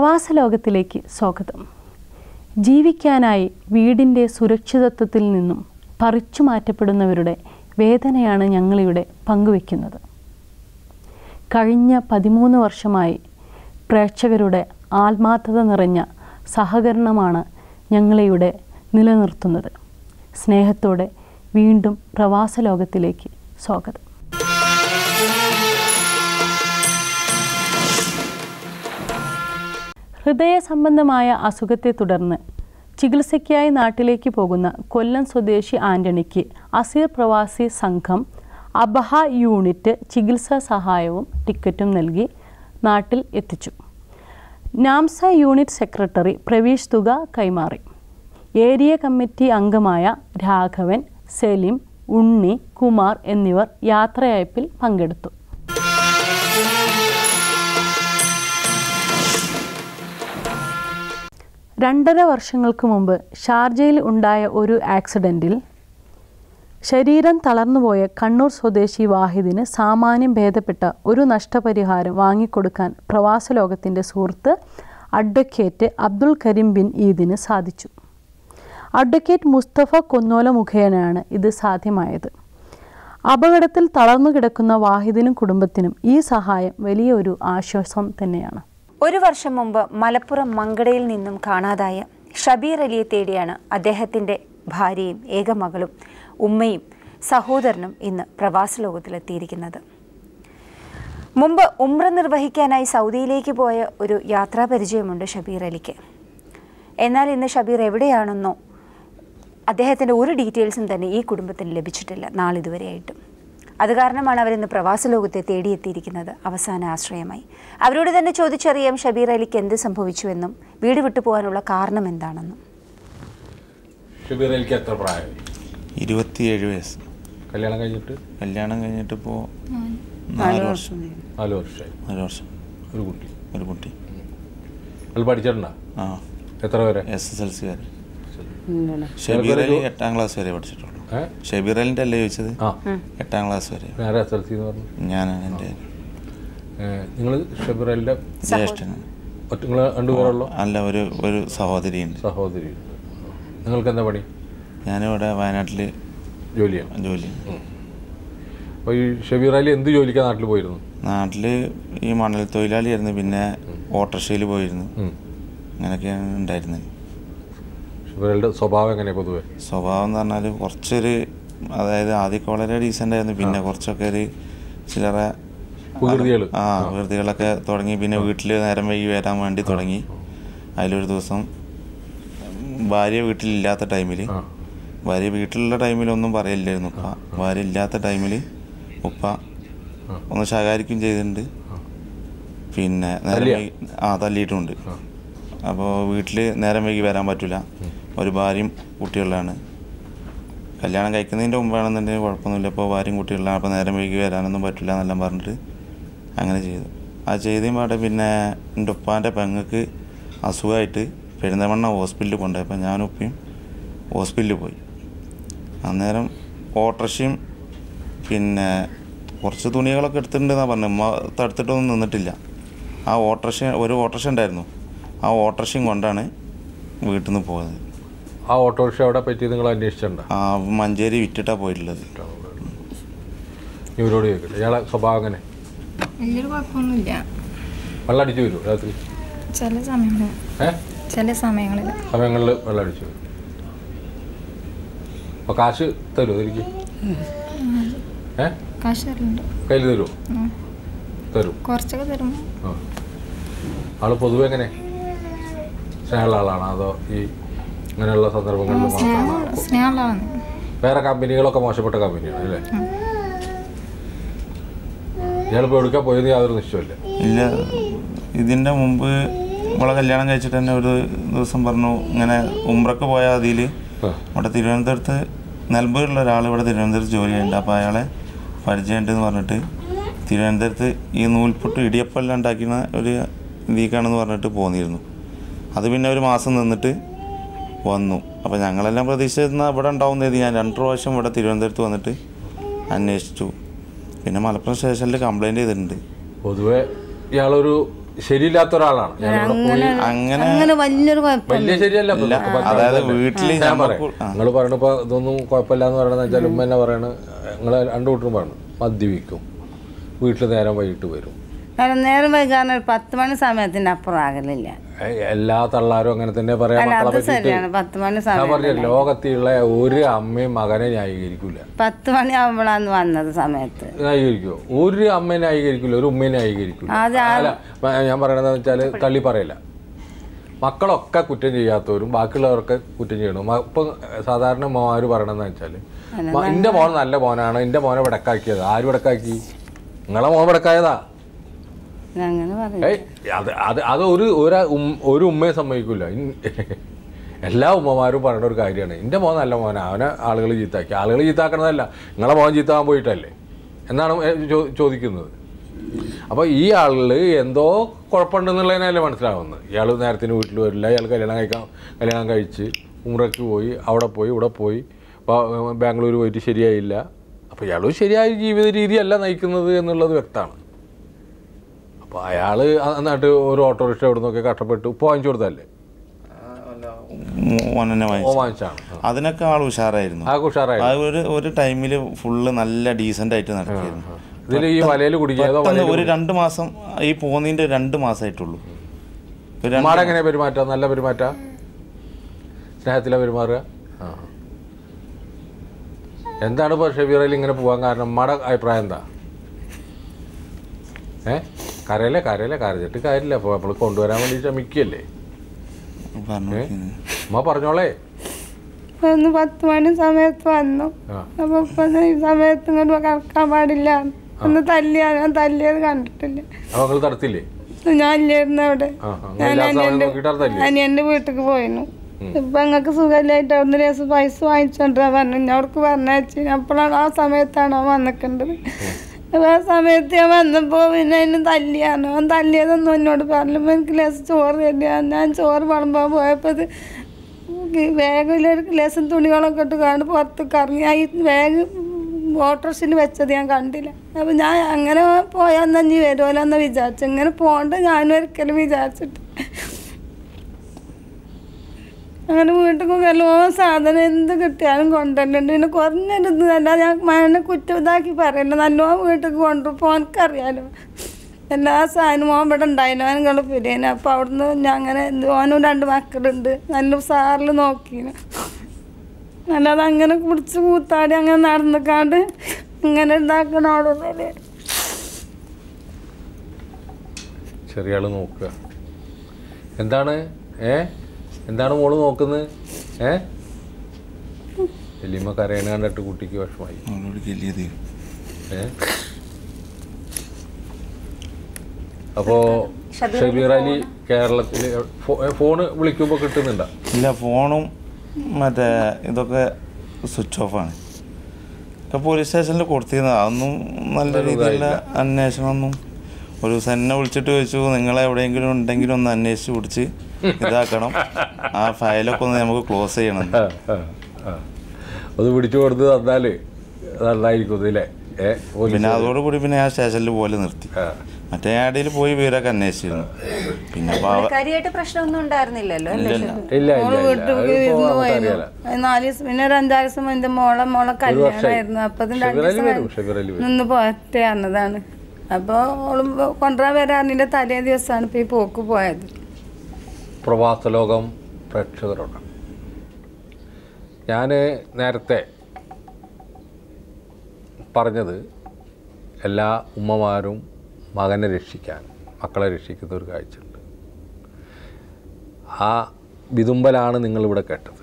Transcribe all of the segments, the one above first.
പ്രവാസ ലോകത്തിലേക്ക് സ്വാഗതം ജീവിക്കാനായി വീടിൻ്റെ സുരക്ഷിതത്വത്തിൽ നിന്നും പറിച്ചു മാറ്റപ്പെടുന്നവരുടെ വേദനയാണ് ഞങ്ങളിവിടെ പങ്കുവെക്കുന്നത് കഴിഞ്ഞ പതിമൂന്ന് വർഷമായി പ്രേക്ഷകരുടെ ആത്മാർത്ഥത നിറഞ്ഞ സഹകരണമാണ് ഞങ്ങളിവിടെ നിലനിർത്തുന്നത് സ്നേഹത്തോടെ വീണ്ടും പ്രവാസ ലോകത്തിലേക്ക് സ്വാഗതം ഹൃദയ സംബന്ധമായ അസുഖത്തെ തുടർന്ന് ചികിത്സയ്ക്കായി നാട്ടിലേക്ക് പോകുന്ന കൊല്ലം സ്വദേശി ആന്റണിക്ക് അസീർ പ്രവാസി സംഘം അബഹ യൂണിറ്റ് ചികിത്സാ സഹായവും ടിക്കറ്റും നൽകി നാട്ടിൽ എത്തിച്ചു നാംസ യൂണിറ്റ് സെക്രട്ടറി പ്രവീഷ് തുക കൈമാറി ഏരിയ കമ്മിറ്റി അംഗമായ രാഘവൻ സലീം ഉണ്ണി കുമാർ എന്നിവർ യാത്രയയപ്പിൽ പങ്കെടുത്തു രണ്ടര വർഷങ്ങൾക്ക് മുമ്പ് ഷാർജയിൽ ഉണ്ടായ ഒരു ആക്സിഡൻറ്റിൽ ശരീരം തളർന്നുപോയ കണ്ണൂർ സ്വദേശി വാഹിദിന് സാമാന്യം ഭേദപ്പെട്ട ഒരു നഷ്ടപരിഹാരം വാങ്ങിക്കൊടുക്കാൻ പ്രവാസ ലോകത്തിൻ്റെ സുഹൃത്ത് അഡ്വക്കേറ്റ് അബ്ദുൽ കരീം ബിൻ ഈദിന് സാധിച്ചു അഡ്വക്കേറ്റ് മുസ്തഫ കൊന്നോല മുഖേനയാണ് ഇത് സാധ്യമായത് അപകടത്തിൽ തളർന്നു കിടക്കുന്ന വാഹിദിനും കുടുംബത്തിനും ഈ സഹായം വലിയൊരു ആശ്വാസം തന്നെയാണ് ഒരു വർഷം മുമ്പ് മലപ്പുറം മങ്കടയിൽ നിന്നും കാണാതായ ഷബീർ അലിയെ തേടിയാണ് അദ്ദേഹത്തിൻ്റെ ഭാര്യയും ഏകമകളും ഉമ്മയും സഹോദരനും ഇന്ന് പ്രവാസ ലോകത്തിലെത്തിയിരിക്കുന്നത് മുമ്പ് ഉമ്ര നിർവഹിക്കാനായി സൗദിയിലേക്ക് പോയ ഒരു യാത്രാ പരിചയമുണ്ട് ഷബീർ അലിക്ക് എന്നാൽ ഇന്ന് ഷബീർ എവിടെയാണെന്നോ അദ്ദേഹത്തിൻ്റെ ഒരു ഡീറ്റെയിൽസും തന്നെ ഈ കുടുംബത്തിന് ലഭിച്ചിട്ടില്ല നാളിതുവരെയായിട്ടും അത് കാരണമാണ് അവരിന്ന് പ്രവാസ ലോകത്തെ തേടിയെത്തിയിരിക്കുന്നത് അവസാന ആശ്രയമായി അവരോട് തന്നെ ചോദിച്ചറിയാം ഷബീർ അലിക്ക് എന്ത് സംഭവിച്ചുവെന്നും വീട് വിട്ടു പോകാനുള്ള കാരണം എന്താണെന്നും ഷബീർ അലിക്ക് എത്ര പ്രായമായി ഇരുപത്തിയേഴ് വയസ്സ് കല്യാണം കഴിഞ്ഞിട്ട് കല്യാണം കഴിഞ്ഞിട്ട് ഇപ്പോൾ നാല് വർഷം നാല് വർഷമായി നാല് വർഷം ഒരു കുട്ടി ഒരു കുട്ടി അത് പഠിച്ചിട്ടുണ്ടോ ആ എത്ര വരെ എസ് എസ് എൽ സി വരെ ഷബീർ അലി എട്ടാം ക്ലാസ് വരെ പഠിച്ചിട്ടുള്ളൂ ഏ ഷബീർ അലിൻ്റെ അല്ലേ ചോദിച്ചത് ആ എട്ടാം ക്ലാസ് വരെ ആരാ എസ് എൽ സി എന്ന് പറഞ്ഞു ഞാനാണ് എൻ്റെ നിങ്ങൾ ഷബീർ അലിൻ്റെ ജ്യേഷ്ഠനാണ് ഒറ്റ നിങ്ങൾ രണ്ടുപേരുള്ള അല്ല ഒരു ഒരു സഹോദരിയുണ്ട് സഹോദരി നിങ്ങൾക്ക് എന്താ പണി ഞാനിവിടെ വയനാട്ടിൽ ജോലിയാണ് ജോലി അപ്പോൾ ഈ ഷബീർ അലി എന്ത് ജോലിക്കാണ് നാട്ടിൽ പോയിരുന്നു നാട്ടിൽ ഈ മണൽ തൊഴിലാളിയായിരുന്നു പിന്നെ ഓട്ടോറിക്ഷയിൽ പോയിരുന്നു ഉം. അങ്ങനെയൊക്കെയാണ് ഉണ്ടായിരുന്നത് ഷബീർ അലിയുടെ സ്വഭാവം എങ്ങനെയാണ് പൊതുവെ സ്വഭാവം എന്ന് പറഞ്ഞാൽ കുറച്ചൊരു അതായത് ആദ്യമൊക്കെ വളരെ ഡീസൻ്റ് ആയിരുന്നു പിന്നെ കുറച്ചൊക്കെ ഒരു ചില്ലറ വികൃതികൾ ആ വികൃതികളൊക്കെ തുടങ്ങി പിന്നെ വീട്ടിൽ നേരം വൈകി വരാൻ വേണ്ടി തുടങ്ങി അതിലൊരു ദിവസം ഭാര്യ വീട്ടിലില്ലാത്ത ടൈമിൽ ആ ഭാര്യ വീട്ടിലുള്ള ടൈമിലൊന്നും പറയില്ലായിരുന്നു ഉപ്പ ഭാര്യ ഇല്ലാത്ത ടൈമിൽ ഉപ്പ ഒന്ന് ശകാരിക്കും ചെയ്തിട്ടുണ്ട് പിന്നെ നേരം തല്ലിയോ? വൈകി ആ തല്ലിയിട്ടുമുണ്ട് അപ്പോൾ വീട്ടിൽ നേരം വൈകി വരാൻ പറ്റില്ല ഒരു ഭാര്യയും കുട്ടികളിലാണ് കല്യാണം കഴിക്കുന്നതിൻ്റെ മുമ്പാണെന്നുണ്ടെങ്കിൽ കുഴപ്പമൊന്നുമില്ല ഇപ്പോൾ ഭാര്യയും കുട്ടികളിലാണ് അപ്പോൾ നേരം വൈകി വരാനൊന്നും പറ്റില്ല എന്നെല്ലാം പറഞ്ഞിട്ട് അങ്ങനെ ചെയ്തു ആ ചെയ്തതും പാടെ പിന്നെ എൻ്റെ ഉപ്പാൻ്റെ പെങ്ങൾക്ക് അസുഖമായിട്ട് പെരുന്തമണ്ണ ഹോസ്പിറ്റലിൽ കൊണ്ടുപോയപ്പോൾ ഞാനും ഉപ്പയും ഹോസ്പിറ്റലിൽ പോയി അന്നേരം ഓട്ടോറിക്ഷയും പിന്നെ കുറച്ച് തുണികളൊക്കെ എടുത്തിട്ടുണ്ടെന്നാണ് പറഞ്ഞത് ഉമ്മ തടുത്തിട്ടൊന്നും നിന്നിട്ടില്ല ആ ഓട്ടോറിക്ഷ ഒരു ഓട്ടോറിക്ഷ ഉണ്ടായിരുന്നു ആ ഓട്ടോറിക്ഷയും കൊണ്ടാണ് വീട്ടിൽ നിന്ന് പോയത് ആ ഓട്ടോറിക്ഷ അവിടെ പറ്റി നിങ്ങൾ അന്വേഷിച്ചിട്ടുണ്ടോ ആ മഞ്ചേരി വിറ്റിട്ടാണ് പോയിട്ടുള്ളത് ഇവരോട് ചോദിക്കട്ടെ ഇയാളെ സ്വഭാവം എങ്ങനെ വലിയൊരു കുഴപ്പമൊന്നുമില്ല വെള്ളം അടിച്ചു വരുമോ രാത്രി ചില സമയങ്ങളിൽ ഏ ചില സമയങ്ങളിൽ സമയങ്ങളിൽ വെള്ളം അടിച്ചു വരും അപ്പോൾ കാശ് തരുമോ എനിക്ക് ഏ കാശ് തരലുണ്ട് കയ്യിൽ തരുമോ ഉം. തരും കുറച്ചൊക്കെ തരും ആ ആള് പൊതുവെ എങ്ങനെ സ്നേഹമുള്ള ആളാണോ അതോ ഈ ഇങ്ങനെയുള്ള സന്ദർഭങ്ങളിൽ മാത്രമാണോ സ്നേഹം സ്നേഹമുള്ളതാണ് വേറെ കമ്പനികളൊക്കെ മോശപ്പെട്ട കമ്പനിയാണ് അല്ലേ ഇയാളിപ്പോൾ എടുക്കാൻ പോയത് യാതൊരു നിശ്ചയമില്ല ഇല്ല ഇതിൻ്റെ മുമ്പ് ഇവളെ കല്യാണം കഴിച്ചിട്ട് തന്നെ ഒരു ദിവസം പറഞ്ഞു ഇങ്ങനെ ഉമ്രക്ക് പോയ അതിൽ ആ ഇവിടെ തിരുവനന്തപുരത്ത് നിലമ്പൂരുള്ള ഒരാൾ ഇവിടെ തിരുവനന്തപുരത്ത് ജോലി ചെയ്യുന്നുണ്ട് അപ്പോൾ അയാളെ പരിചയമുണ്ടെന്ന് പറഞ്ഞിട്ട് തിരുവനന്തപുരത്ത് ഈ നൂൽപുട്ട് ഇടിയപ്പെല്ലാം ഉണ്ടാക്കുന്ന ഒരു ഇതിക്കാണെന്ന് പറഞ്ഞിട്ട് പോന്നിരുന്നു അത് പിന്നെ ഒരു മാസം നിന്നിട്ട് വന്നു അപ്പോൾ ഞങ്ങളെല്ലാം പ്രതീക്ഷിച്ചിരുന്ന ഇവിടെ ഉണ്ടാവും എന്ന് കരുതി ഞാൻ രണ്ട് പ്രാവശ്യം ഇവിടെ തിരുവനന്തപുരത്ത് വന്നിട്ട് അന്വേഷിച്ചു പിന്നെ മലപ്പുറം സ്റ്റേഷനിൽ കംപ്ലൈൻറ്റ് ചെയ്തിട്ടുണ്ട് പൊതുവെ ഇയാളൊരു ശരിയില്ലാത്ത ഒരാളാണ് ഞാനിവിടെ പോയി അങ്ങനെ അങ്ങനെ വലിയൊരു കുഴപ്പം വലിയ ശരിയല്ല ഇപ്പൊ ഇല്ല. ഇതൊക്കെ പറഞ്ഞത് അതായത് അതല്ലേ? വീട്ടില് ഞാൻ നമുക്ക് പറയാം ആ. നിങ്ങൾ പറയണപ്പോ ഇതൊന്നും കുഴപ്പമില്ല എന്ന് പറയണെന്ന് വെച്ചാൽ ഉമ്മ എന്നെ പറയണ നിങ്ങൾ രണ്ടു കൂട്ടരും പറയണം മദ്യപിക്കും വീട്ടിൽ നേരം വൈകിട്ട് വരും കാരണം നേരം വൈകാൻ ഒരു പത്ത് മണി സമയത്തിന്റെ അപ്പുറം ആകലില്ല ഏയ് എല്ലാ തള്ളാരും അങ്ങനെ തന്നെ പറയാം അല്ല മക്കളെ അത് പറ്റിയിട്ട് ശരിയാണ് പത്ത് മണി ഞാൻ സമയം പറഞ്ഞ ലോകത്തിലുള്ള ഒരു അമ്മയും മകനെ ന്യായീകരിക്കൂല പത്ത് മണി ആവുമ്പോഴാണ് വന്നത് സമയത്ത് ന്യായീകരിക്കുമോ ഒരു അമ്മയെ ന്യായീകരിക്കില്ല ഒരു ഉമ്മയെ ന്യായീകരിക്കില്ല ആദ്യം ആ- അല്ല മ- ഞാൻ പറയണതെന്ന് വെച്ചാൽ തള്ളി പറയില്ല മക്കളൊക്കെ കുറ്റം ചെയ്യാത്തവരും ബാക്കിയുള്ളവർക്ക് കുറ്റം ചെയ്യണം മ- ഇപ്പൊ സാധാരണ മോമാര് പറയണെന്ന് വെച്ചാൽ എന്റെ മോൻ നല്ല മോനാണ് എന്റെ മോനെ വിടക്കാക്കിയത് ആര് വിടക്കാക്കി നിങ്ങളെ മോൻ വിടക്കായതാ അങ്ങനെ പറയും ഏയ് അത് അത് അത് ഒരു ഒരു ഉം- ഒരു ഉമ്മയെ സമ്മതിക്കില്ല എല്ലാ ഉമ്മമാരും പറയുന്ന ഒരു കാര്യമാണ് എൻ്റെ മോൻ നല്ല മോനാ അവനെ ആളുകൾ ചീത്താക്കി ആളുകൾ ചീത്താക്കണതല്ല നിങ്ങളെ മോൻ ചീത്താൻ പോയിട്ടല്ലേ എന്നാണ് ഏ ചോ- ചോദിക്കുന്നത് അപ്പോൾ ഈ ആളിൽ എന്തോ കുഴപ്പമുണ്ടെന്നുള്ളതിനല്ലേ മനസ്സിലാവുന്നത് ഇയാൾ നേരത്തിന് വീട്ടിൽ വരില്ല ഇയാൾ കല്യാണം കഴിക്കാൻ കല്യാണം കഴിച്ച് ഉമ്രയ്ക്ക് പോയി അവിടെ പോയി ഇവിടെ പോയി ബാ- ബാംഗ്ലൂർ പോയിട്ട് ശരിയായില്ല അപ്പോൾ ഇയാൾ ശരിയായ ജീവിത രീതിയല്ല നയിക്കുന്നത് എന്നുള്ളത് വ്യക്തമാണ് അപ്പോൾ അയാൾ എന്നിട്ട് ഒരു ഓട്ടോറിക്ഷ എവിടെ നിന്നൊക്കെ കഷ്ടപ്പെട്ട് ഇപ്പോൾ വാങ്ങിച്ചു കൊടുത്തല്ലേ ഓനെ ഓ വാങ്ങിച്ചു വാങ്ങിച്ചാണ് അതിനൊക്കെ ആൾ ഉഷാറായിരുന്നു ആ ഉഷാറായി ആ ഒരു ഒരു ടൈമിൽ ഫുള്ള് നല്ല ഡീസൻ്റ് ആയിട്ട് നടത്തിയിരുന്നു ഇതിൽ ഈ വലയിൽ കുടിക്കാതോ പെട്ടെന്ന് ഒരു രണ്ട് മാസം ഈ പോന്നതിന്റെ രണ്ട് മാസമായിട്ടുള്ളൂ ഒരു രണ്ട് ഉമ്മാടെ എങ്ങനെ പെരുമാറ്റാ നല്ല പെരുമാറ്റാ സ്നേഹത്തിലെ പെരുമാറുക ആ എന്താണ് ഇപ്പോൾ ഷെബീറയിൽ ഇങ്ങനെ പോകാൻ കാരണം ഉമ്മയുടെ അഭിപ്രായം എന്താ ഏ കരയല്ലേ കരയല്ലേ കരഞ്ഞിട്ട് കാര്യമില്ല അപ്പോൾ നമ്മൾ കൊണ്ടുവരാൻ വേണ്ടി ശ്രമിക്കുകയല്ലേ പറഞ്ഞു ഉമ്മ പറഞ്ഞോളേ ഒന്ന് പത്ത് മണി സമയത്ത് വന്നു ആ അപ്പൊ ഇപ്പൊ ഈ സമയത്ത് ഇങ്ങോട്ട് കടക്കാൻ പാടില്ല ഒന്ന് തല്ലിയാ ഞാൻ തല്ലിയത് കണ്ടിട്ടില്ല അപ്പോൾ നിങ്ങൾ തടത്തില്ലേ ഞാൻ ഇല്ലായിരുന്നു അവിടെ ആ ആ ഞാൻ നിങ്ങൾ സമയം അനിയന്റെ നോക്കിയിട്ട് തടത്തില്ലേ അനിയന്റെ വീട്ടിക്ക് പോയിരുന്നു ഇപ്പൊ ഞങ്ങൾക്ക് സുഖമില്ലായിട്ട് അവിടുന്ന് രസം പൈസ വാങ്ങിച്ചോണ്ടാ പറഞ്ഞു ഞാൻ അവർക്ക് പറഞ്ഞയച്ചു അപ്പോഴാണ് ആ സമയത്താണ് അവൻ വന്നിക്കേണ്ടത് അപ്പൊ ആ സമയത്ത് ഞാൻ വന്നപ്പോ പിന്നെ അതിന് തല്ലിയാണ് അവൻ തല്ലിയതൊന്നും എന്നോട് പറഞ്ഞപ്പോ എനിക്ക് ലേസം ചോറ് തരിക ഞാൻ ചോറ് വിളമ്പാൻ പോയപ്പോ ഇത് വേഗം ഒരു ലേസം തുണികളൊക്കെ ഇട്ട് കാണും പുറത്തേക്ക് ഇറങ്ങി ആ ഈ വേഗം ഓട്ടോറിക്ഷയിൽ വെച്ചത് ഞാൻ കണ്ടില്ല അപ്പം ഞാൻ അങ്ങനെ പോയാൽ എന്നാ നീ വരുമല്ലോ എന്ന് വിചാരിച്ചു ഇങ്ങനെ പോകണ്ട ഞാനും ഒരിക്കലും വിചാരിച്ചിട്ട് അങ്ങനെ വീട്ടിൽ എല്ലോ സാധനം എന്ത് കിട്ടിയാലും കൊണ്ടുവരുന്നുണ്ട് പിന്നെ കുറഞ്ഞൊരു ഇതല്ല ഞാൻ മഴനെ കുറ്റം ഇതാക്കി പറയണ്ട നല്ലോണം വീട്ടിൽ കൊണ്ടുപോകും എനിക്കറിയാലോ എല്ലാ സാധനവും ഓൻ ഇവിടെ ഉണ്ടായിരുന്നു അവൻ ഗൾഫിലേന് അപ്പോൾ അവിടുന്ന് ഞാൻ അങ്ങനെ എന്ത് ഓനും രണ്ട് മക്കളുണ്ട് നല്ല സാറിൽ നോക്കീന് അല്ലാതെ അങ്ങനെ കുടിച്ച് കൂത്താടി അങ്ങനെ നടന്നിക്കാണ്ട് ഇങ്ങനെ ഉണ്ടാക്കണ അവിടെ ചെറിയ ആൾ നോക്കുക എന്താണ് ഏ എന്താണ് മോള് നോക്കുന്നത് ഏ വലിയമ്മ കരയണ കണ്ടിട്ട് കുട്ടിക്ക് വിഷമായി അവളോട് ഗലിയത് ഏ അപ്പോൾ ഷബീർ അലി കേരളത്തിൽ ഫോണ് വിളിക്കുമ്പോൾ കിട്ടുന്നുണ്ടോ ഇല്ല ഫോണും മറ്റേ ഇതൊക്കെ സ്വിച്ച് ഓഫാണ് ഒക്കെ പോലീസ് സ്റ്റേഷനിൽ കൊടുത്തിരുന്നു അതൊന്നും നല്ല രീതിയിലുള്ള അന്വേഷണമൊന്നും ഒരു ദിവസം എന്നെ വിളിച്ചിട്ട് ചോദിച്ചു നിങ്ങൾ എവിടെയെങ്കിലും ഉണ്ടെങ്കിലും ഒന്ന് അന്വേഷിച്ച് പിടിച്ച് ഇതാക്കണം ആ ഫയലൊക്കെ ഒന്ന് നമുക്ക് ക്ലോസ് ചെയ്യണം ആ, ആ, ആ. അത് പിടിച്ചു കൊടുത്ത് തന്നാൽ നന്നായിരിക്കും ഇതില്ലേ ഏ പോലീസ് പിന്നെ അതോടുകൂടി പിന്നെ ഞാൻ സ്റ്റേഷനിൽ പോലെ നിർത്തി ആ. മറ്റേ ആടിയിൽ പോയി വിവരമൊക്കെ അന്വേഷിച്ചിരുന്നു പിന്നെ അപ്പോൾ അവ- കാര്യമായിട്ട് പ്രശ്നമൊന്നും ഉണ്ടായിരുന്നില്ലല്ലോ അല്ലേ ഇല്ല ഇല്ല ഇല്ല മോള് ഇല്ല വീട്ടിൽ അതിപ്പോ ഇരുന്ന് നമുക്കറിയാലോ പോയിരുന്നു അത് നാല് ദിവസം പിന്നെ ഒരു അഞ്ചാറ് ദിവസം എൻ്റെ മോളെ മോളെ കല്യാണമായിരുന്നു അപ്പൊ അതിന് രണ്ട് ഷബീർ അലി ദിവസം വരും ഷബീർ അലി വരും നിന്ന് പോയത്തെ പറഞ്ഞതാണ് അപ്പോൾ ഓളും കൊണ്ടുവരാൻ വരാറിൻ്റെ തലേ ദിവസമാണ് ഇപ്പോൾ ഈ പോക്ക് പോയത് പ്രവാസ ലോകം പ്രേക്ഷകരോട് ഞാൻ നേരത്തെ പറഞ്ഞത് എല്ലാ ഉമ്മമാരും മകനെ രക്ഷിക്കാൻ മക്കളെ രക്ഷിക്കുന്ന ഒരു കാഴ്ചയുണ്ട് ആ വിതുമ്പലാണ് നിങ്ങളിവിടെ കേട്ടത്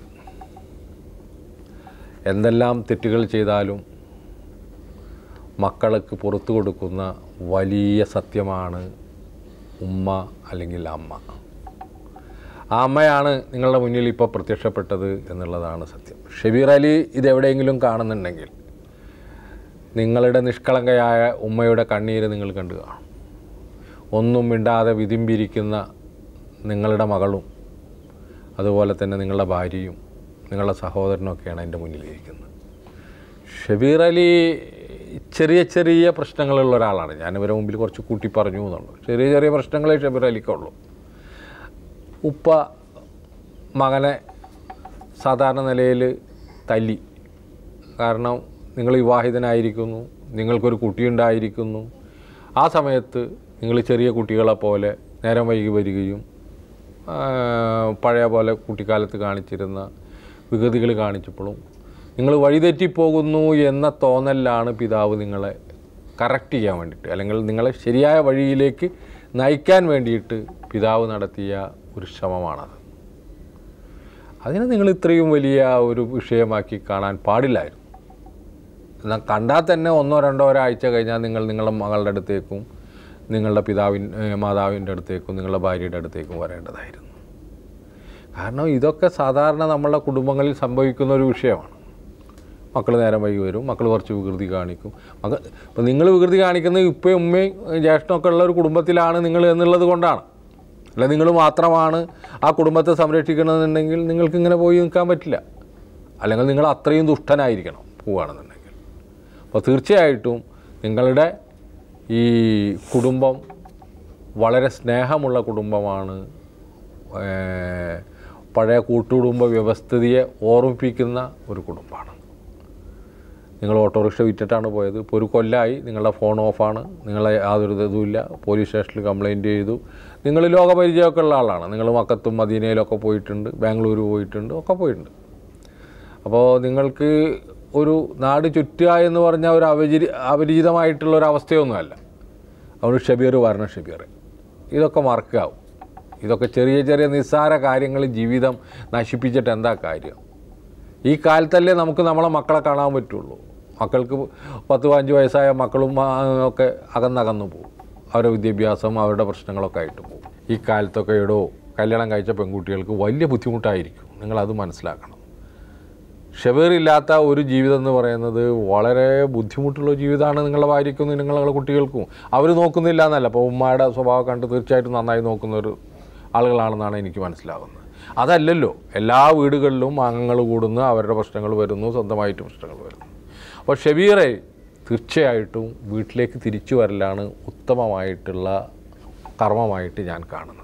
എന്തെല്ലാം തെറ്റുകൾ ചെയ്താലും മക്കൾക്ക് പുറത്തു കൊടുക്കുന്ന വലിയ സത്യമാണ് ഉമ്മ അല്ലെങ്കിൽ അമ്മ ആ അമ്മയാണ് നിങ്ങളുടെ മുന്നിൽ ഇപ്പോൾ പ്രത്യക്ഷപ്പെട്ടത് എന്നുള്ളതാണ് സത്യം ഷബീർ അലി ഇതെവിടെയെങ്കിലും കാണുന്നുണ്ടെങ്കിൽ നിങ്ങളുടെ നിഷ്കളങ്കയായ ഉമ്മയുടെ കണ്ണീര് നിങ്ങൾ കണ്ടു കാണും ഒന്നും മിണ്ടാതെ വിതിമ്പിരിക്കുന്ന നിങ്ങളുടെ മകളും അതുപോലെ തന്നെ നിങ്ങളുടെ ഭാര്യയും നിങ്ങളുടെ സഹോദരനൊക്കെയാണ് എൻ്റെ മുന്നിലിരിക്കുന്നത് ഷബീർ അലി ചെറിയ ചെറിയ പ്രശ്നങ്ങളുള്ള ഒരാളാണ് ഞാൻ ഇവരെ മുമ്പിൽ കുറച്ച് കൂട്ടി പറഞ്ഞു എന്നുള്ളൂ ചെറിയ ചെറിയ പ്രശ്നങ്ങളെ ഷബീർ അലിക്കുള്ളൂ ഉപ്പ മകനെ സാധാരണ നിലയിൽ തല്ലി കാരണം നിങ്ങൾ വിവാഹിതനായിരിക്കുന്നു നിങ്ങൾക്കൊരു കുട്ടിയുണ്ടായിരിക്കുന്നു ആ സമയത്ത് നിങ്ങൾ ചെറിയ കുട്ടികളെ പോലെ നേരം വൈകി വരികയും ആ, പഴയ പോലെ കുട്ടിക്കാലത്ത് കാണിച്ചിരുന്ന വികൃതികൾ കാണിച്ചപ്പോഴും നിങ്ങൾ വഴിതെറ്റിപ്പോകുന്നു എന്ന തോന്നലിലാണ് പിതാവ് നിങ്ങളെ കറക്റ്റ് ചെയ്യാൻ വേണ്ടിയിട്ട് അല്ലെങ്കിൽ നിങ്ങളെ ശരിയായ വഴിയിലേക്ക് നയിക്കാൻ വേണ്ടിയിട്ട് പിതാവ് നടത്തിയ ഒരു ശ്രമമാണത് അതിനെ നിങ്ങൾ ഇത്രയും വലിയ ഒരു വിഷയമാക്കി കാണാൻ പാടില്ലായിരുന്നു എന്നാൽ കണ്ടാൽ തന്നെ ഒന്നോ രണ്ടോ ഒരാഴ്ച കഴിഞ്ഞാൽ നിങ്ങൾ നിങ്ങളുടെ മകളുടെ അടുത്തേക്കും നിങ്ങളുടെ പിതാവിൻ ഏഹ് മാതാവിൻ്റെ അടുത്തേക്കും നിങ്ങളുടെ ഭാര്യയുടെ അടുത്തേക്കും വരേണ്ടതായിരുന്നു കാരണം ഇതൊക്കെ സാധാരണ നമ്മളുടെ കുടുംബങ്ങളിൽ സംഭവിക്കുന്ന ഒരു വിഷയമാണ് മക്കൾ നേരം വൈകി വരും മക്കൾ കുറച്ച് വികൃതി കാണിക്കും മക്കൾ ഇപ്പം നിങ്ങൾ വികൃതി കാണിക്കുന്നത് ഉപ്പയും ഉമ്മയും ജ്യേഷ്ഠനൊക്കെ ഉള്ള ഒരു കുടുംബത്തിലാണ് നിങ്ങൾ എന്നുള്ളത് കൊണ്ടാണ് അല്ല നിങ്ങൾ മാത്രമാണ് ആ കുടുംബത്തെ സംരക്ഷിക്കണമെന്നുണ്ടെങ്കിൽ നിങ്ങൾക്ക് ഇങ്ങനെ പോയി നിൽക്കാൻ പറ്റില്ല അല്ലെങ്കിൽ നിങ്ങൾ അത്രയും ദുഷ്ടനായിരിക്കണം പോവുകയാണെന്നുണ്ടെങ്കിൽ അപ്പോൾ തീർച്ചയായിട്ടും നിങ്ങളുടെ ഈ കുടുംബം വളരെ സ്നേഹമുള്ള കുടുംബമാണ് ഏർ പഴയ കൂട്ടുകുടുംബ വ്യവസ്ഥിതിയെ ഓർമ്മിപ്പിക്കുന്ന ഒരു കുടുംബമാണ് നിങ്ങൾ ഓട്ടോറിക്ഷ വിറ്റിട്ടാണ് പോയത് ഇപ്പോൾ ഒരു കൊല്ലമായി നിങ്ങളുടെ ഫോൺ ഓഫാണ് നിങ്ങളെ യാതൊരു ഇതുമില്ല പോലീസ് സ്റ്റേഷനിൽ കംപ്ലയിൻറ്റ് ചെയ്തു നിങ്ങൾ ലോകപരിചയമൊക്കെ ഉള്ള ആളാണ് നിങ്ങൾ മക്കത്തും മദീനയിലൊക്കെ പോയിട്ടുണ്ട് ബാംഗ്ലൂർ പോയിട്ടുണ്ട് ഒക്കെ പോയിട്ടുണ്ട് അപ്പോൾ നിങ്ങൾക്ക് ഒരു നാട് ചുറ്റുക എന്ന് പറഞ്ഞാൽ ഒരു അപരിചി അപരിചിതമായിട്ടുള്ള ഒരു അവസ്ഥയൊന്നുമല്ല അതുകൊണ്ട് ഷബീർ വരണം ഷബീർ ഇതൊക്കെ മറക്കാവും ഇതൊക്കെ ചെറിയ ചെറിയ നിസ്സാര കാര്യങ്ങൾ ജീവിതം നശിപ്പിച്ചിട്ട് എന്താ കാര്യം ഈ കാലത്തല്ലേ നമുക്ക് നമ്മളെ മക്കളെ കാണാൻ പറ്റുള്ളൂ മക്കൾക്ക് പത്ത് പതിനഞ്ച് വയസ്സായ മക്കളും ആ, ഒക്കെ അകന്നകന്നു പോകും അവരുടെ വിദ്യാഭ്യാസം അവരുടെ പ്രശ്നങ്ങളൊക്കെ ആയിട്ട് പോകും ഈ കാലത്തൊക്കെ ഇടോ കല്യാണം കഴിച്ച പെൺകുട്ടികൾക്ക് വലിയ ബുദ്ധിമുട്ടായിരിക്കും നിങ്ങളത് മനസ്സിലാക്കണം ഷെബേറില്ലാത്ത ഒരു ജീവിതം എന്ന് പറയുന്നത് വളരെ ബുദ്ധിമുട്ടുള്ള ജീവിതമാണ് നിങ്ങളുടെ ഭാര്യയ്ക്കും നിങ്ങളുടെ കുട്ടികൾക്കും അവർ നോക്കുന്നില്ല എന്നല്ല അപ്പോൾ ഉമ്മയുടെ സ്വഭാവം കണ്ട് തീർച്ചയായിട്ടും നന്നായി നോക്കുന്ന ഒരു ആളുകളാണെന്നാണ് എനിക്ക് മനസ്സിലാകുന്നത് അതല്ലല്ലോ എല്ലാ വീടുകളിലും അംഗങ്ങൾ കൂടുന്നു അവരുടെ പ്രശ്നങ്ങൾ വരുന്നു സ്വന്തമായിട്ട് പ്രശ്നങ്ങൾ വരുന്നു അപ്പോൾ ഷബീറെ തീർച്ചയായിട്ടും വീട്ടിലേക്ക് തിരിച്ചു വരലാണ് ഉത്തമമായിട്ടുള്ള കർമ്മമായിട്ട് ഞാൻ കാണുന്നത്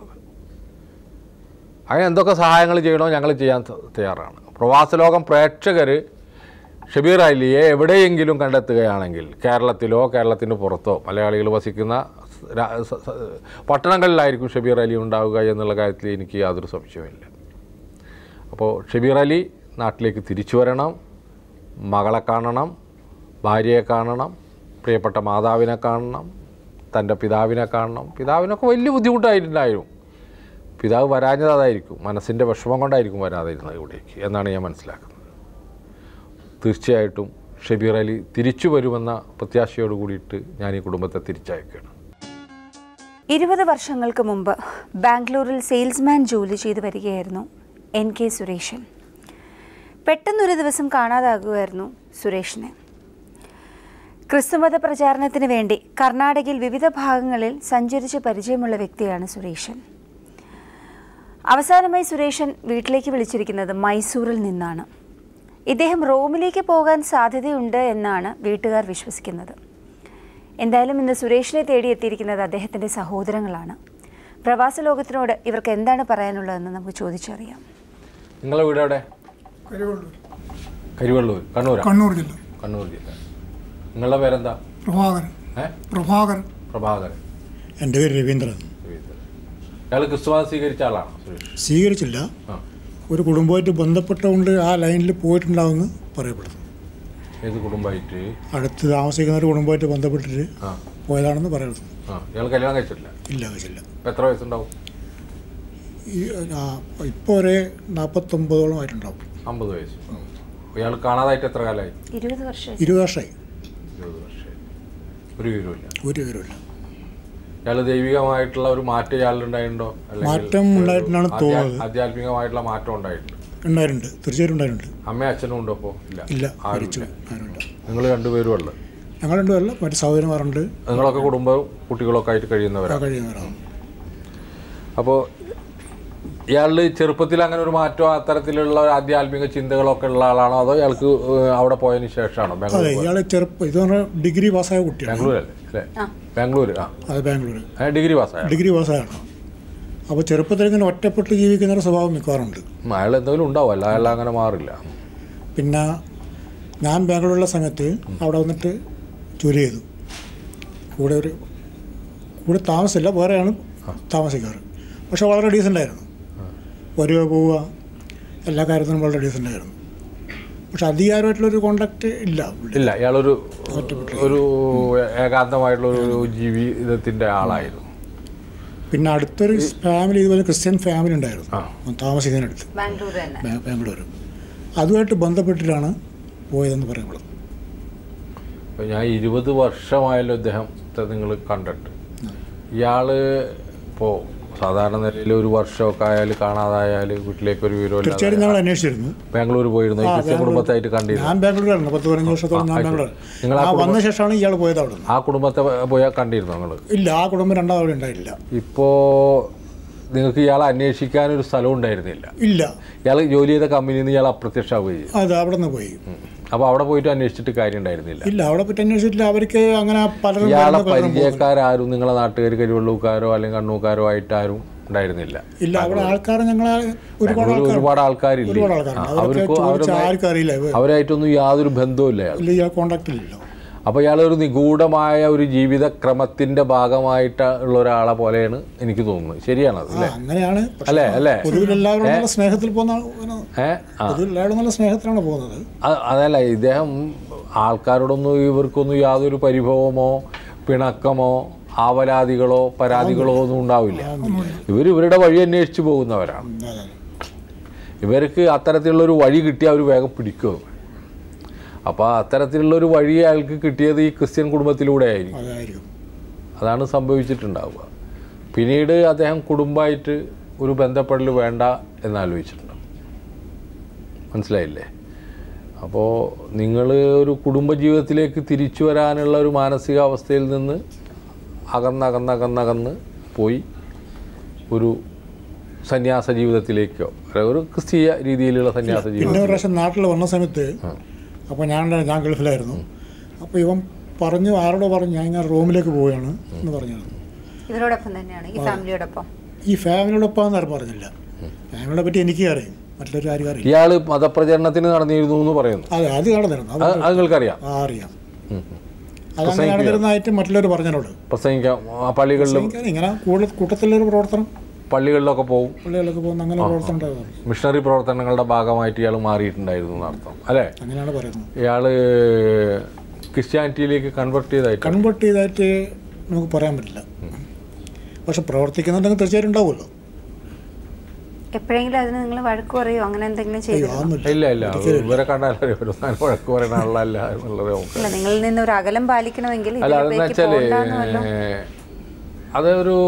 അതിന് എന്തൊക്കെ സഹായങ്ങൾ ചെയ്യണോ ഞങ്ങൾ ചെയ്യാൻ ത- തയ്യാറാണ് പ്രവാസലോകം പ്രേക്ഷകർ ഷബീർ അലിയെ എവിടെയെങ്കിലും കണ്ടെത്തുകയാണെങ്കിൽ കേരളത്തിലോ കേരളത്തിന് പുറത്തോ മലയാളികൾ വസിക്കുന്ന രാ- സ- സ- പട്ടണങ്ങളിലായിരിക്കും ഷബീർ അലി ഉണ്ടാവുക എന്നുള്ള കാര്യത്തിൽ എനിക്ക് യാതൊരു സംശയവുമില്ല അപ്പോൾ ഷബീർ അലി നാട്ടിലേക്ക് തിരിച്ചു വരണം മകളെ കാണണം ഭാര്യയെ കാണണം പ്രിയപ്പെട്ട മാതാവിനെ കാണണം തൻ്റെ പിതാവിനെ കാണണം പിതാവിനൊക്കെ വലിയ ബുദ്ധിമുട്ടായിട്ടുണ്ടായിരുന്നു പിതാവ് വരാഞ്ഞത് അതായിരിക്കും മനസ്സിൻ്റെ വിഷമം കൊണ്ടായിരിക്കും വരാതിരുന്നത് ഇവിടേക്ക് എന്നാണ് ഞാൻ മനസ്സിലാക്കുന്നത് തീർച്ചയായിട്ടും ഷബീർ അലി തിരിച്ചു വരുമെന്ന പ്രത്യാശയോട് കൂടിയിട്ട് ഞാൻ ഈ കുടുംബത്തെ തിരിച്ചയക്കുകയാണ് ഇരുപത് വർഷങ്ങൾക്ക് മുമ്പ് ബാംഗ്ലൂരിൽ സെയിൽസ്മാൻ ജോലി ചെയ്തു വരികയായിരുന്നു എൻ കെ സുരേഷൻ പെട്ടെന്നൊരു ദിവസം കാണാതാകുമായിരുന്നു സുരേഷിനെ ക്രിസ്തുമത പ്രചാരണത്തിന് വേണ്ടി കർണാടകയിൽ വിവിധ ഭാഗങ്ങളിൽ സഞ്ചരിച്ച് പരിചയമുള്ള വ്യക്തിയാണ് സുരേഷൻ അവസാനമായി സുരേഷൻ വീട്ടിലേക്ക് വിളിച്ചിരിക്കുന്നത് മൈസൂരിൽ നിന്നാണ് ഇദ്ദേഹം റോമിലേക്ക് പോകാൻ സാധ്യതയുണ്ട് എന്നാണ് വീട്ടുകാർ വിശ്വസിക്കുന്നത് എന്തായാലും ഇന്ന് സുരേഷിനെ തേടി എത്തിയിരിക്കുന്നത് അദ്ദേഹത്തിൻ്റെ സഹോദരങ്ങളാണ് പ്രവാസ ലോകത്തിനോട് ഇവർക്ക് എന്താണ് പറയാനുള്ളതെന്ന് നമുക്ക് ചോദിച്ചറിയാം നിങ്ങളെ വീട് എവിടെ കരിവള്ളൂർ കരിവള്ളൂർ കണ്ണൂരാ കണ്ണൂർ ജില്ല കണ്ണൂർ ജില്ല നിങ്ങളുടെ പേരെന്താ പ്രഭാകരൻ ഏ പ്രഭാകരൻ പ്രഭാകരൻ എൻ്റെ പേര് രവീന്ദ്രൻ അയാൾ ക്രിസ്തുമതം സ്വീകരിച്ച ആളാണ് സുരേഷ് സ്വീകരിച്ചില്ല ആ ഒരു കുടുംബമായിട്ട് ബന്ധപ്പെട്ടുകൊണ്ട് ആ ലൈനിൽ പോയിട്ടുണ്ടാവുമെന്ന് പറയപ്പെടുന്നു ഏത് കുടുംബമായിട്ട് അടുത്ത് താമസിക്കുന്ന ഒരു കുടുംബമായിട്ട് ബന്ധപ്പെട്ടിട്ട് ആ പോയതാണെന്ന് പറയുന്നത് ആ ഇയാൾ കല്യാണം കഴിച്ചിട്ടില്ല ഇല്ല കഴിച്ചില്ല ഇപ്പം എത്ര വയസ്സുണ്ടാവും ഈ ഇപ്പോൾ ഒരു നാൽപ്പത്തൊമ്പതോളം ആയിട്ടുണ്ടാവും അമ്പത് വയസ്സ് ഇയാൾ കാണാതായിട്ട് എത്ര കാലമായി ഇരുപത് വർഷം ഇരുപത് വർഷമായി ഇരുപത് വർഷമായി ഒരു വിവരമില്ല ഒരു വിവരമില്ല ഇയാൾ ദൈവികമായിട്ടുള്ള ഒരു മാറ്റം ഇയാളിലുണ്ടായിട്ടുണ്ടോ മാറ്റം ഉണ്ടായിട്ടാണ് ആധ്യാ- തോന്നുന്നത്. ആധ്യാത്മികമായിട്ടുള്ള മാറ്റം ഉണ്ടായിട്ടുണ്ട് ഉണ്ടായിട്ടുണ്ട് തീർച്ചയായിട്ടും ഉണ്ടായിട്ടുണ്ട് അമ്മയും അച്ഛനും ഉണ്ടോ അപ്പോൾ ഇല്ല ഇല്ല ആരും മരിച്ചു ഇല്ല. ആരുമില്ല നിങ്ങൾ രണ്ടുപേരും ഉള്ളത് ഞങ്ങൾ രണ്ടുപേരല്ല മറ്റ് സഹോദരന്മാരുണ്ട് നിങ്ങളൊക്കെ കുടുംബവും കുട്ടികളൊക്കെ ആയിട്ട് ആ കഴിയുന്നവരാണ് കഴിയുന്നവരാണ് അപ്പോൾ ഇയാളിൽ ചെറുപ്പത്തിൽ അങ്ങനെ ഒരു മാറ്റം അത്തരത്തിലുള്ള ഒരു ആധ്യാത്മിക ചിന്തകളൊക്കെ ഉള്ള ആളാണോ അതോ ഇയാൾക്ക് ഏഹ്, അവിടെ പോയതിന് ശേഷമാണോ അതെ ബാംഗ്ലൂർ പോയത്? ഇയാൾ ചെറുപ്പം ഇത് പറഞ്ഞാൽ ഡിഗ്രി പാസ്സായ കുട്ടിയാണ് ബാംഗ്ലൂർ അല്ലേ അല്ലേ ബാംഗ്ലൂർ ആ അത് ബാംഗ്ലൂർ ഏ, ഡിഗ്രി പാസ്സായ ഡിഗ്രി പാസ്സായാണ് അപ്പോൾ ചെറുപ്പത്തിൽ ഇങ്ങനെ ഒറ്റപ്പെട്ട് ജീവിക്കുന്ന ഒരു സ്വഭാവം മിക്കവാറുണ്ട് അയാൾ എന്തെങ്കിലും ഉണ്ടാവും അല്ല അയാൾ അങ്ങനെ മാറില്ല പിന്നെ ഞാൻ ബാംഗ്ലൂരിലുള്ള സമയത്ത് അവിടെ വന്നിട്ട് ജോലി ചെയ്തു കൂടെ ഒരു കൂടെ താമസമില്ല വേറെയാണ് താമസിക്കാറ് പക്ഷെ വളരെ ഡീസൻ്റ് ആയിരുന്നു വരിക പോവുക എല്ലാ കാര്യത്തിനും വളരെ ഡീസൻ്റ് ആയിരുന്നു പക്ഷെ അധികാരമായിട്ടുള്ളൊരു കോണ്ടാക്ട് ഇല്ല പുള്ളി. ഇല്ല ഇയാളൊരു ഒരു ഏകാന്തമായിട്ടുള്ള ഒരു ജീവിതത്തിന്റെ ആളായിരുന്നു പിന്നെ അടുത്തൊരു ഫാമിലി ഇതുപോലെ ക്രിസ്ത്യൻ ഫാമിലി ഉണ്ടായിരുന്നു ആ. താമസിക്കുന്നതിനടുത്ത് ബാംഗ്ലൂർ തന്നെ ബാ- ബാംഗ്ലൂർ അതുമായിട്ട് ബന്ധപ്പെട്ടിട്ടാണ് പോയതെന്ന് പറയുന്നത് അപ്പൊ ഞാൻ ഇരുപത് വർഷമായല്ലോ ഇദ്ദേഹത്തെ നിങ്ങൾ കണ്ടിട്ട് ഇയാള് ഇപ്പോൾ സാധാരണ നിലയിൽ ഒരു വർഷമൊക്കെ ആയാൽ കാണാതായാൽ വീട്ടിലേക്ക് ഒരു തീർച്ചയായിട്ടും വിവരമില്ല ഞങ്ങൾ അന്വേഷിച്ചിരുന്നു ബാംഗ്ലൂർ പോയിരുന്നു ഈ ആ, ക്രിസ്ത്യൻ ബാംഗ്ലൂർ. കുടുംബത്തായിട്ട് കണ്ടിരുന്നു ഞാൻ ബാംഗ്ലൂരായിരുന്നു പത്ത് പതിനഞ്ച് വർഷത്തോളം ആ, ഞാൻ ആയിക്കോട്ടെ. ബാംഗ്ലൂർ നിങ്ങൾ ആ ആ വന്ന കുടുംബം- ശേഷമാണ് ഇയാൾ പോയത് അവിടെ നിന്ന് ആ കുടുംബത്തെ പോയാൽ കണ്ടിരുന്നു നിങ്ങൾ ഇല്ല ആ കുടുംബം രണ്ടാമത് അവിടെ ഉണ്ടായില്ല ഇപ്പോൾ നിങ്ങൾക്ക് ഇയാളെ അന്വേഷിക്കാനൊരു സ്ഥലം ഉണ്ടായിരുന്നില്ല ഇല്ല ഇയാൾ ജോലി ചെയ്ത കമ്പനിയിൽ നിന്ന് ഇയാൾ അപ്രത്യക്ഷമാവുകയും ചെയ്തു അത് അവിടെ നിന്ന് പോയി അപ്പോൾ അവിടെ പോയിട്ട് അന്വേഷിച്ചിട്ട് കാര്യം ഉണ്ടായിരുന്നില്ല ഇല്ല അവിടെ പറ്റി അന്വേഷിച്ചിട്ടില്ല അവർക്ക് അങ്ങനെ പലരും ഇയാളെ പലരും പലരും പോകുന്നു. പരിചയക്കാരും നിങ്ങളെ നാട്ടുകാർ കരിവള്ളൂക്കാരോ അല്ലെങ്കിൽ കണ്ണൂക്കാരോ ആയിട്ട് ആരും ഉണ്ടായിരുന്നില്ല ഇല്ല അവിടെ ആൾക്കാർ ഞങ്ങളെ ഒരുപാട് ബാംഗ്ലൂരിൽ ആൾക്കാർ ഒരുപാട് ആൾക്കാരില്ലേ ഒരുപാട് ആൾക്കാരുണ്ട് ആ, അവരൊക്കെ അവർക്ക് ചോദിച്ചാൽ അവരൊന്നും ആർക്കും അറിയില്ല ഇവ- അവരായിട്ടൊന്നും യാതൊരു ബന്ധവുമില്ല അയാൾ ഇല്ല ഇയാൾ കോണ്ടാക്റ്റിലില്ല അപ്പോൾ ഇയാൾ ഒരു നിഗൂഢമായ ഒരു ജീവിതക്രമത്തിന്റെ ഭാഗമായിട്ട് ഉള്ള ഒരാളെ പോലെയാണ് എനിക്ക് തോന്നുന്നത് ശരിയാണത് ആ അല്ലേ അങ്ങനെയാണ് പക്ഷേ അല്ലേ അല്ലേ പൊതുവിൽ എല്ലാവരും നല്ല സ്നേഹത്തിൽ പോകുന്ന ഒരു- ഏ ആ പൊതുവിൽ എല്ലാവരും നല്ല സ്നേഹത്തിലാണ് പോകുന്നത് അ- അതല്ല ഇദ്ദേഹം ആൾക്കാരോടൊന്നും ഇവർക്കൊന്നും യാതൊരു പരിഭവമോ പിണക്കമോ ആവലാതികളോ പരാതികളോ ഒന്നും ഉണ്ടാവില്ല ഇവർ ഇവരുടെ വഴി അന്വേഷിച്ച് പോകുന്നവരാണ് അതെ. ഇവർക്ക് അത്തരത്തിലുള്ളൊരു വഴി കിട്ടിയാൽ അവർ വേഗം പിടിക്കും അപ്പോൾ അത്തരത്തിലുള്ളൊരു വഴി അയാൾക്ക് കിട്ടിയത് ഈ ക്രിസ്ത്യൻ കുടുംബത്തിലൂടെ ആയിരിക്കും അതായിരിക്കും അതാണ് സംഭവിച്ചിട്ടുണ്ടാവുക പിന്നീട് അദ്ദേഹം കുടുംബമായിട്ട് ഒരു ബന്ധപ്പെടൽ വേണ്ട എന്നാലോചിച്ചിട്ടുണ്ട് മനസ്സിലായില്ലേ അപ്പോൾ നിങ്ങൾ ഒരു കുടുംബജീവിതത്തിലേക്ക് തിരിച്ചു വരാനുള്ള ഒരു മാനസികാവസ്ഥയിൽ നിന്ന് അകന്നകന്നകന്നകന്ന് പോയി ഒരു സന്യാസ ജീവിതത്തിലേക്കോ അല്ല, ഒരു ക്രിസ്തീയ രീതിയിലുള്ള സന്യാസ പിന്നെ ജീവിതം ഒരു പ്രാവശ്യം നാട്ടിൽ വന്ന സമയത്ത് അപ്പോൾ ഞാൻ ഞാൻ ഗൾഫിലായിരുന്നു അപ്പോൾ ഇവൻ പറഞ്ഞു ആരോടോ പറഞ്ഞു ഞാൻ ഇങ്ങനെ റൂമിലേക്ക് പോവുകയാണ് എന്ന് പറഞ്ഞിരുന്നു ഇവരോടൊപ്പം തന്നെയാണ് ഈ ഫാമിലിയോടൊപ്പം ഈ ഫാമിലിയോടൊപ്പം ആരും പറഞ്ഞില്ല ഫാമിലിയെ പറ്റി എനിക്ക് അറിയും മറ്റുള്ളവർ ആരും അറിയില്ല ഇയാൾ മതപ്രചരണത്തിന് നടന്നിരുന്നു എന്ന് പറയുന്നു അതെ അത് നടന്നിരുന്നു അത് അത് അത് നിങ്ങൾക്കറിയാം ആ, അറിയാം അതങ്ങനെ നടന്നിരുന്നതായിട്ട് മറ്റുള്ളവർ പറഞ്ഞതിനോട് പ്രസംഗിക്കാം ആ പള്ളികളിലും എനിക്കറിയാം, ഇങ്ങനെ കൂടുതൽ കൂട്ടത്തിലൊരു പ്രവർത്തനം പള്ളികളിലൊക്കെ പോകും പള്ളികളിലൊക്കെ പോകുന്ന അങ്ങനെ പ്രവർത്തനം ഉണ്ടാകാറ് മിഷണറി പ്രവർത്തനങ്ങളുടെ ഭാഗമായിട്ട് ഇയാൾ മാറിയിട്ടുണ്ടായിരുന്നു എന്നർത്ഥം അല്ലേ അങ്ങനെയാണ് പറയുന്നത് ഇയാൾ ക്രിസ്ത്യാനിറ്റിയിലേക്ക് കൺവെർട്ട് ചെയ്തായിട്ട് കൺവേർട്ട് ചെയ്തായിട്ട് നമുക്ക് പറയാൻ പറ്റില്ല പക്ഷെ പ്രവർത്തിക്കുന്നുണ്ടെങ്കിൽ തീർച്ചയായിട്ടും ഉണ്ടാവുമല്ലോ എപ്പോഴെങ്കിലും അതിന് നിങ്ങൾ വഴക്ക് പറയോ അങ്ങനെ എന്തെങ്കിലും അയ്യോ ചെയ്തു അതൊന്നുമില്ല ഇല്ല ഇല്ല അത് ഇവരെ കണ്ടാലേ ഒരു നാല് വഴക്ക് പറയുന്ന ആളല്ല എന്നുള്ളത് നമുക്ക് അല്ല നിങ്ങളിൽ നിന്ന് ഒരു അകലം പാലിക്കണമെങ്കിൽ അല്ല അതെന്ന് ഇതിലേക്ക് വെച്ചാല് പോകണ്ടെന്ന് വല്ലോ അതൊരു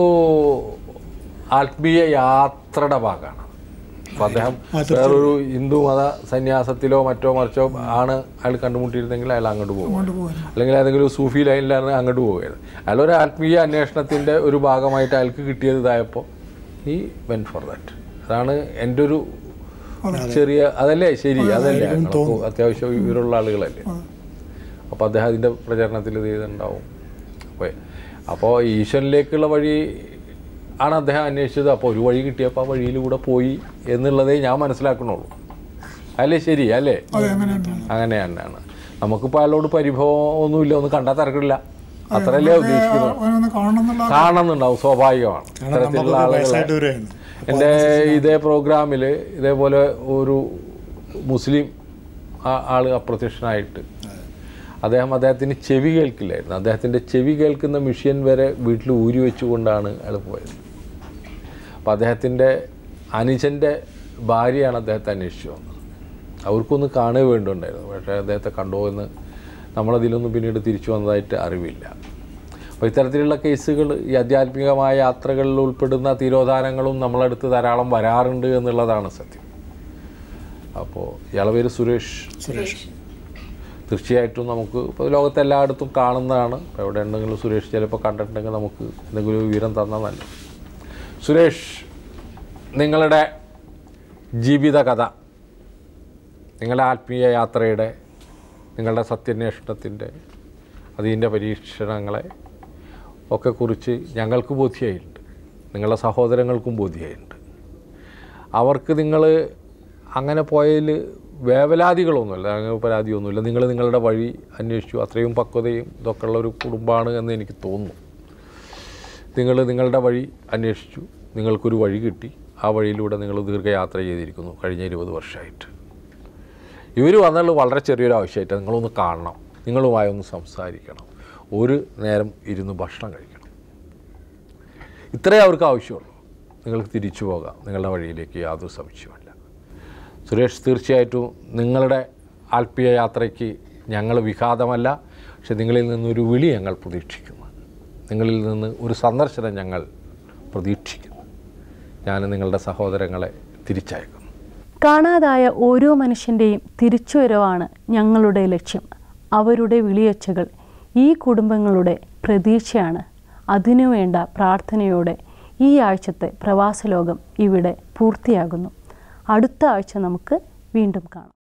ആത്മീയ യാത്രയുടെ ഭാഗമാണ് അപ്പൊ അദ്ദേഹം വേറൊരു ഹിന്ദു മത സന്യാസത്തിലോ മറ്റോ മറിച്ചോ ആണ് അയാൾ കണ്ടുമുട്ടിയിരുന്നെങ്കിൽ അയാൾ അങ്ങോട്ട് പോകും അല്ലെങ്കിൽ ഏതെങ്കിലും ഒരു സൂഫി ലൈനിലാണ് അങ്ങോട്ട് പോകുകയത് അയാൾ ഒരു ആത്മീയ അന്വേഷണത്തിന്റെ ഒരു ഭാഗമായിട്ട് അയാൾക്ക് കിട്ടിയത് ഇതായപ്പോൾ ഈ വെൻ ഫോർ ദാറ്റ് അതാണ് എൻ്റെ ഒരു ചെറിയ അതല്ലേ ശരി അതല്ലേ ഞങ്ങൾക്ക് അത്യാവശ്യം ഇവരുള്ള ആളുകളല്ലേ അപ്പോൾ അദ്ദേഹം അതിൻ്റെ പ്രചരണത്തിൽ ഇത് ചെയ്തിട്ടുണ്ടാവും അപ്പോൾ അപ്പോൾ ഈശ്വരനിലേക്കുള്ള വഴി ആണ് അദ്ദേഹം അന്വേഷിച്ചത് അപ്പോൾ ഒരു വഴി കിട്ടിയപ്പോൾ ആ വഴിയിലൂടെ പോയി എന്നുള്ളതേ ഞാൻ മനസ്സിലാക്കണുള്ളൂ അല്ലേ ശരി അല്ലേ അങ്ങനെ തന്നെയാണ് നമുക്കിപ്പോൾ അയാളോട് പരിഭവം ഒന്നുമില്ല ഒന്ന് കണ്ടാൽ തിരക്കില്ല അത്രയല്ലേ ഉദ്ദേശിക്കുന്നത് അവനൊന്ന് കാണണം എന്നുള്ള കാണണമെന്നുണ്ടാവും സ്വാഭാവികമാണ് കാരണം ഇത്തരത്തിലുള്ള നമുക്ക് ആളുകളെ വയസ്സായിട്ട് വരികയാണ് എൻ്റെ ഇതേ പ്രോഗ്രാമിൽ ഇതേപോലെ ഒരു മുസ്ലിം ആ- ആള് അപ്രത്യക്ഷനായിട്ട് അദ്ദേഹം അദ്ദേഹത്തിന് ചെവി കേൾക്കില്ലായിരുന്നു അദ്ദേഹത്തിൻ്റെ ചെവി കേൾക്കുന്ന മിഷ്യൻ വരെ വീട്ടിൽ ഊരി വെച്ചുകൊണ്ടാണ് അയാൾ പോയത് അപ്പോൾ അദ്ദേഹത്തിൻ്റെ അനുജൻ്റെ ഭാര്യയാണ് അദ്ദേഹത്തെ അന്വേഷിച്ചു വന്നത് അവർക്കൊന്ന് കാണുക വേണ്ടിയുണ്ടായിരുന്നു പക്ഷേ അദ്ദേഹത്തെ കണ്ടോ എന്ന് നമ്മളതിലൊന്നും പിന്നീട് തിരിച്ചു വന്നതായിട്ട് അറിവില്ല അപ്പോൾ ഇത്തരത്തിലുള്ള കേസുകൾ ഈ ആധ്യാത്മികമായ യാത്രകളിൽ ഉൾപ്പെടുന്ന തിരോധാനങ്ങളും നമ്മളടുത്ത് ധാരാളം വരാറുണ്ട് എന്നുള്ളതാണ് സത്യം അപ്പോൾ ഇയാളെ പേര് സുരേഷ് സുരേഷ് തീർച്ചയായിട്ടും നമുക്ക് ഇപ്പോൾ ലോകത്ത് എല്ലായിടത്തും കാണുന്നതാണ് ഇപ്പോൾ എവിടെ ഉണ്ടെങ്കിലും സുരേഷ് ചിലപ്പോൾ കണ്ടിട്ടുണ്ടെങ്കിൽ നമുക്ക് എന്തെങ്കിലും ഒരു വിവരം തന്നാൽ നല്ലത് സുരേഷ് നിങ്ങളുടെ ജീവിതകഥ നിങ്ങളുടെ ആത്മീയ യാത്രയുടെ നിങ്ങളുടെ സത്യാന്വേഷണത്തിൻ്റെ അതിൻ്റെ പരീക്ഷണങ്ങളെ ഒക്കെ കുറിച്ച് ഞങ്ങൾക്ക് ബോധ്യമായിട്ടുണ്ട് നിങ്ങളുടെ സഹോദരങ്ങൾക്കും ബോധ്യമായിട്ടുണ്ട് അവർക്ക് നിങ്ങൾ അങ്ങനെ പോയതിൽ വേവലാതികളൊന്നുമില്ല അങ്ങനെ പരാതിയൊന്നുമില്ല നിങ്ങൾ നിങ്ങളുടെ വഴി അന്വേഷിച്ചു അത്രയും പക്വതയും ഇതൊക്കെ ഉള്ള ഒരു കുടുംബമാണ് എന്ന് എനിക്ക് തോന്നുന്നു നിങ്ങൾ നിങ്ങളുടെ വഴി അന്വേഷിച്ചു നിങ്ങൾക്കൊരു വഴി കിട്ടി ആ വഴിയിലൂടെ നിങ്ങൾ ദീർഘയാത്ര ചെയ്തിരിക്കുന്നു കഴിഞ്ഞ ഇരുപത് വർഷമായിട്ട് ഇവർ വന്നാൽ വളരെ ചെറിയൊരു ആവശ്യമായിട്ട് നിങ്ങളൊന്ന് കാണണം നിങ്ങളുമായി ഒന്ന് സംസാരിക്കണം ഒരു നേരം ഇരുന്ന് ഭക്ഷണം കഴിക്കണം ഇത്രയേ അവർക്ക് ആവശ്യമുള്ളൂ നിങ്ങൾക്ക് തിരിച്ചു പോകാം നിങ്ങളുടെ വഴിയിലേക്ക് യാതൊരു സംശയവുമില്ല സുരേഷ് തീർച്ചയായിട്ടും നിങ്ങളുടെ ആത്മീയ യാത്രയ്ക്ക് ഞങ്ങൾ വിഘാതമല്ല പക്ഷെ നിങ്ങളിൽ നിന്നൊരു വിളി ഞങ്ങൾ പ്രതീക്ഷിക്കുന്നു നിങ്ങളിൽ നിന്ന് ഒരു സന്ദർശനം ഞങ്ങൾ പ്രതീക്ഷിക്കുന്നു ഞാൻ നിങ്ങളുടെ സഹോദരങ്ങളെ തിരിച്ചയക്കുന്നു കാണാതായ ഓരോ മനുഷ്യൻ്റെയും തിരിച്ചുവരവാണ് ഞങ്ങളുടെ ലക്ഷ്യം അവരുടെ വിളിയൊച്ചകൾ ഈ കുടുംബങ്ങളുടെ പ്രതീക്ഷയാണ് അതിനുവേണ്ട പ്രാർത്ഥനയോടെ ഈ ആഴ്ചത്തെ പ്രവാസലോകം ഇവിടെ പൂർത്തിയാകുന്നു അടുത്ത ആഴ്ച നമുക്ക് വീണ്ടും കാണാം